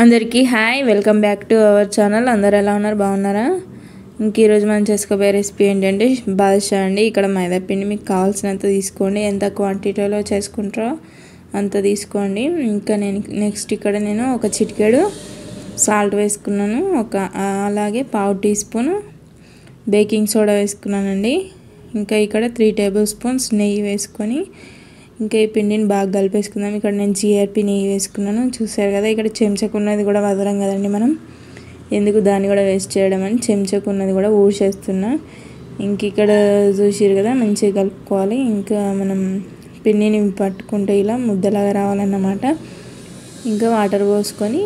అందరికీ hi welcome back to our channel అందరు ఎలా ఉన్నారు బాగున్నారా ఇంక ఈరోజు మనం చేసుకోబోయే రెసిపీ ఏంటంటే బాదుషా అండి ఇక్కడ మైదా పిండి మీకు కావాల్సినంత తీసుకోండి ఎంత క్వాంటిటీలో చేసుకుంటారో అంత తీసుకోండి ఇంకా నేను నెక్స్ట్ ఇక్కడ నేను ఒక చిటికెడు సాల్ట్ వేసుకున్నాను ఒక అలాగే పావు టీ స్పూన్ బేకింగ్ సోడా వేసుకున్నానండి ఇంకా ఇక్కడ త్రీ టేబుల్ స్పూన్స్ నెయ్యి వేసుకొని ఇంకా ఈ పిండిని బాగా కలిపేసుకుందాం ఇక్కడ నేను జిఆర్పి నెయ్యి వేసుకున్నాను చూసారు కదా ఇక్కడ చెంచకు ఉన్నది కూడా వదలం కదండి మనం ఎందుకు దాన్ని కూడా వేస్ట్ చేయడం అని చెంచకు ఉన్నది కూడా ఊడ్చేస్తున్నా ఇంక ఇక్కడ చూసిరు కదా మంచిగా కలుపుకోవాలి ఇంకా మనం పిండిని పట్టుకుంటే ఇలా ముద్దలాగా రావాలన్నమాట ఇంకా వాటర్ పోసుకొని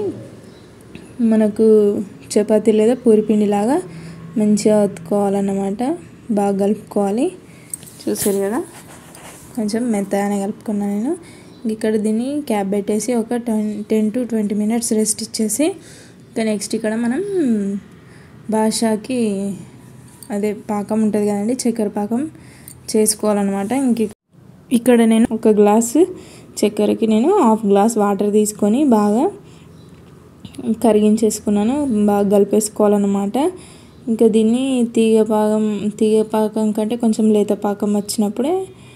మనకు చపాతీ లేదా పూరి పిండిలాగా మంచిగా ఒత్తుకోవాలన్నమాట బాగా కలుపుకోవాలి చూసారు కదా కొంచెం మెత్తగానే కలుపుకున్నాను నేను ఇక్కడ దీన్ని క్యాప్ పెట్టేసి ఒక ten ten to twenty minutes rest ఇచ్చేసి ఇంకా నెక్స్ట్ ఇక్కడ మనం బాషాకి అదే పాకం ఉంటుంది కదండి చక్కెర పాకం చేసుకోవాలన్నమాట ఇంక ఇక్కడ నేను ఒక గ్లాసు చక్కెరకి నేను హాఫ్ గ్లాస్ వాటర్ తీసుకొని బాగా కరిగించేసుకున్నాను బాగా కలిపేసుకోవాలన్నమాట ఇంకా దీన్ని తీగ పాకం తీగ పాకం కంటే కొంచెం లేత పాకం వచ్చినప్పుడే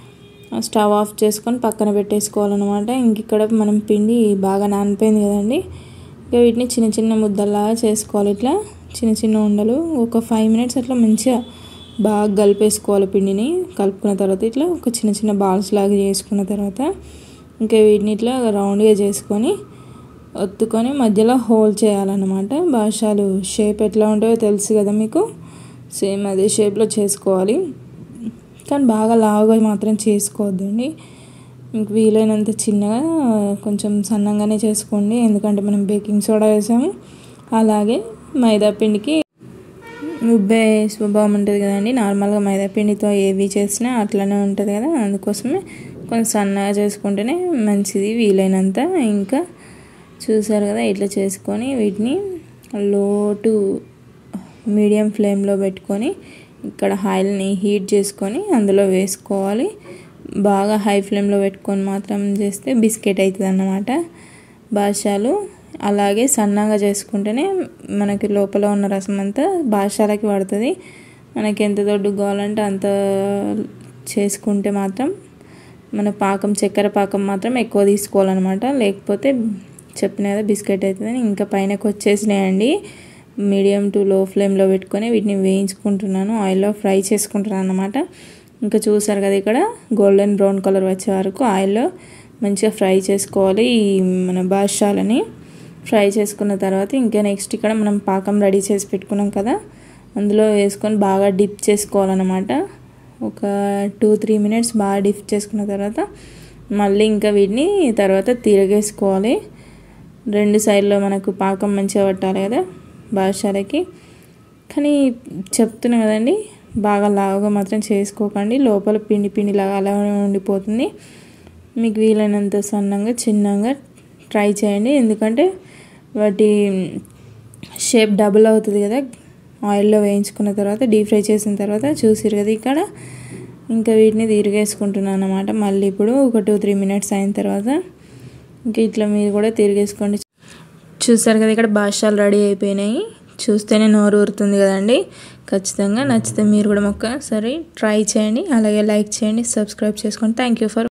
స్టవ్ ఆఫ్ చేసుకొని పక్కన పెట్టేసుకోవాలన్నమాట ఇంక ఇక్కడ మనం పిండి బాగా నానిపోయింది కదండి ఇక వీటిని చిన్న చిన్న ముద్దల్లాగా చేసుకోవాలి ఇట్లా చిన్న చిన్న ఉండలు ఒక ఫైవ్ మినిట్స్ అట్లా మంచిగా బాగా కలిపేసుకోవాలి పిండిని కలుపుకున్న తర్వాత ఇట్లా ఒక చిన్న చిన్న బాల్స్ లాగా చేసుకున్న తర్వాత ఇంకా వీటిని ఇట్లా రౌండ్గా చేసుకొని ఒత్తుకొని మధ్యలో హోల్ చేయాలన్నమాట భాషలు షేప్ ఎట్లా ఉంటాయో తెలుసు కదా మీకు సేమ్ అదే షేప్లో చేసుకోవాలి కానీ బాగా లావుగా మాత్రం చేసుకోవద్దండి మీకు వీలైనంత చిన్నగా కొంచెం సన్నంగానే చేసుకోండి ఎందుకంటే మనం బేకింగ్ సోడా వేసాము అలాగే మైదా పిండికి ఉబ్బే స్వభావం ఉంటుంది కదండి నార్మల్గా మైదా పిండితో ఏవి చేసినా అట్లనే ఉంటుంది కదా అందుకోసమే కొంచెం సన్నగా చేసుకుంటేనే మంచిది వీలైనంత ఇంకా చూసారు కదా ఇట్లా చేసుకొని వీటిని లో టు మీడియం ఫ్లేమ్లో పెట్టుకొని ఇక్కడ ఆయిల్ని హీట్ చేసుకొని అందులో వేసుకోవాలి బాగా హై ఫ్లేమ్లో పెట్టుకొని మాత్రం చేస్తే బిస్కెట్ అవుతుంది అన్నమాట బాషాలు అలాగే సన్నగా చేసుకుంటేనే మనకి లోపల ఉన్న రసం అంతా బాషాలకి పడుతుంది మనకి ఎంత దొడ్డు కావాలంటే అంత చేసుకుంటే మాత్రం మన పాకం చక్కెర పాకం మాత్రం ఎక్కువ తీసుకోవాలన్నమాట లేకపోతే చెప్పిన కదా బిస్కెట్ అవుతుందని ఇంకా పైనకి వచ్చేసినాయండి మీడియం టు లో ఫ్లేమ్లో పెట్టుకొని వీటిని వేయించుకుంటున్నాను ఆయిల్లో ఫ్రై చేసుకుంటున్నాను అనమాట ఇంకా చూసారు కదా ఇక్కడ గోల్డెన్ బ్రౌన్ కలర్ వచ్చే వరకు ఆయిల్లో మంచిగా ఫ్రై చేసుకోవాలి ఈ మన బాషాలని ఫ్రై చేసుకున్న తర్వాత ఇంకా నెక్స్ట్ ఇక్కడ మనం పాకం రెడీ చేసి పెట్టుకున్నాం కదా అందులో వేసుకొని బాగా డిప్ చేసుకోవాలన్నమాట ఒక టూ త్రీ మినిట్స్ బాగా డిప్ చేసుకున్న తర్వాత మళ్ళీ ఇంకా వీటిని తర్వాత తిరగేసుకోవాలి రెండు సైడ్లో మనకు పాకం మంచిగా పట్టాలి కదా బాదుషాలకి కానీ చెప్తున్నా కదండి బాగా లావుగా మాత్రం చేసుకోకండి లోపల పిండి పిండి లాగా అలా ఉండిపోతుంది మీకు వీలైనంత సన్నంగా చిన్నగా ట్రై చేయండి ఎందుకంటే వాటి షేప్ డబుల్ అవుతుంది కదా ఆయిల్లో వేయించుకున్న తర్వాత డీప్ ఫ్రై చేసిన తర్వాత చూసిరు కదా ఇక్కడ ఇంకా వీటిని తిరిగేసుకుంటున్నాను అనమాట మళ్ళీ ఇప్పుడు ఒక టూ త్రీ మినిట్స్ అయిన తర్వాత ఇంకా ఇట్లా మీరు కూడా తిరిగేసుకోండి చూసారు కదా ఇక్కడ భాషలు రెడీ అయిపోయినాయి చూస్తేనే నోరు ఊరుతుంది కదండి ఖచ్చితంగా నచ్చితే మీరు కూడా ఒక్కసారి ట్రై చేయండి అలాగే లైక్ చేయండి సబ్స్క్రైబ్ చేసుకోండి థ్యాంక్ యూ ఫర్